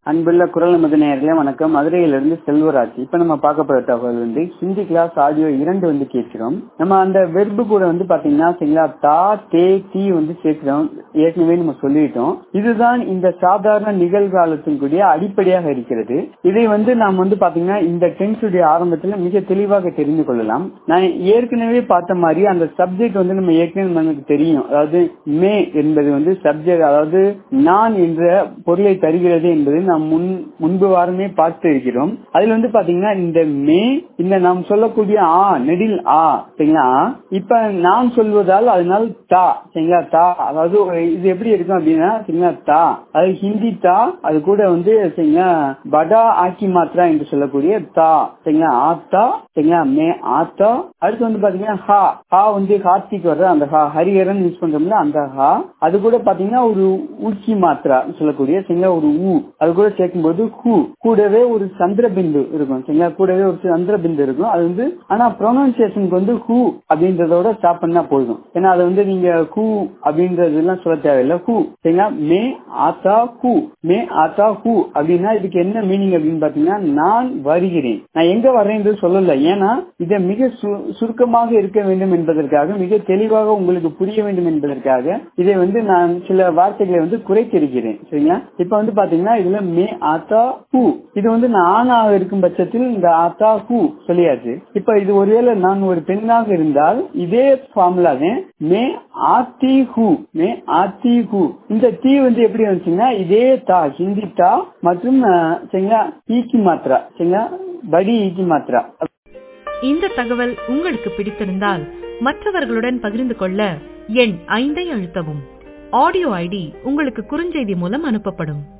அன்புள்ள குரல் நமது நேயர்களே வணக்கம் மதுரையிலிருந்து செல்வராஜ் இப்ப நம்ம பார்க்க போற தகவல் வந்து ஹிந்தி கிளாஸ் ஆடியோ இரண்டு வந்து கேட்கிறோம் நம்ம அந்த வெர்பு கூட வந்து பாத்தீங்கன்னா சரிங்களா தா தே தி வந்து சேர்க்கிறோம் ஏற்கனவே நம்ம சொல்லிட்டோம் இதுதான் இந்த சாதாரண நிகழ்காலத்தின் கூடிய அடிப்படையாக இருக்கிறது இதை வந்து நாம் வந்து பாத்தீங்கன்னா இந்த டென்ஸுடைய ஆரம்பத்துல மிக தெளிவாக தெரிந்து கொள்ளலாம் நான் ஏற்கனவே பார்த்த மாதிரி அந்த சப்ஜெக்ட் வந்து நம்ம ஏற்கனவே நமக்கு தெரியும் அதாவது மே என்பது வந்து சப்ஜெக்ட் அதாவது நான் என்ற பொருளை தருகிறது என்பது நாம் முன் முன்பு வாரமே பார்த்து இருக்கிறோம் அதுல வந்து பாத்தீங்கன்னா இந்த மே இந்த நாம் சொல்லக்கூடிய ஆ நெடில் ஆ சரிங்களா இப்ப நான் சொல்வதால் அதனால் தா சரிங்களா தா அதாவது ஒரு இது எப்படி இருக்கும் அப்படின்னா சரிங்களா தா அது ஹிந்தி தா அது கூட வந்து சரிங்களா படா ஆக்கி மாத்ரா என்று சொல்லக்கூடிய தா சரிங்களா ஆத்தா சரிங்களா மே ஆத்தா அடுத்து வந்து பாத்தீங்கன்னா ஹா ஹா வந்து கார்த்திக் வர்ற அந்த ஹா ஹரிஹரன் யூஸ் பண்றோம்ல அந்த ஹா அது கூட பாத்தீங்கன்னா ஒரு ஊக்கி மாத்ரா சொல்லக்கூடிய சரிங்களா ஒரு ஊ அது கூட சேர்க்கும்போது ஹூ கூடவே ஒரு சந்திரபிந்து இருக்கும் சரிங்களா கூடவே ஒரு சந்திரபிந்து இருக்கும் அது வந்து ஆனா ப்ரொனன்சியேஷனுக்கு வந்து ஹூ அப்படின்றதோட ஸ்டாப் பண்ணா போதும் ஏன்னா அது வந்து நீங்க ஹூ அப்படின்றது எல்லாம் சொல்ல தேவையில்லை ஹூ சரிங்களா மே ஆத்தா ஹூ மே ஆத்தா ஹூ அப்படின்னா இதுக்கு என்ன மீனிங் அப்படின்னு பாத்தீங்கன்னா நான் வருகிறேன் நான் எங்க வர்றேன் சொல்லல ஏன்னா இதை மிக சுருக்கமாக இருக்க வேண்டும் என்பதற்காக மிக தெளிவாக உங்களுக்கு புரிய வேண்டும் என்பதற்காக இதை வந்து நான் சில வார்த்தைகளை வந்து குறைத்திருக்கிறேன் சரிங்களா இப்ப வந்து பாத்தீங்கன்னா இதுல மே ஆத்தா ஹூ இது வந்து நானாக இருக்கும் பட்சத்தில் இந்த ஆத்தா ஹூ சொல்லியாச்சு இப்ப இது ஒருவேளை நான் ஒரு பெண்ணாக இருந்தால் இதே ஃபார்முலா மே ஆத்தி ஹூ மே ஆத்தி ஹூ இந்த தீ வந்து எப்படி வந்துச்சுன்னா இதே தா ஹிந்தி தா மற்றும் சரிங்களா ஈக்கி மாத்ரா சரிங்களா படி ஈக்கி மாத்ரா இந்த தகவல் உங்களுக்கு பிடித்திருந்தால் மற்றவர்களுடன் பகிர்ந்து கொள்ள எண் ஐந்தை அழுத்தவும் ஆடியோ ஐடி உங்களுக்கு குறுஞ்செய்தி மூலம் அனுப்பப்படும்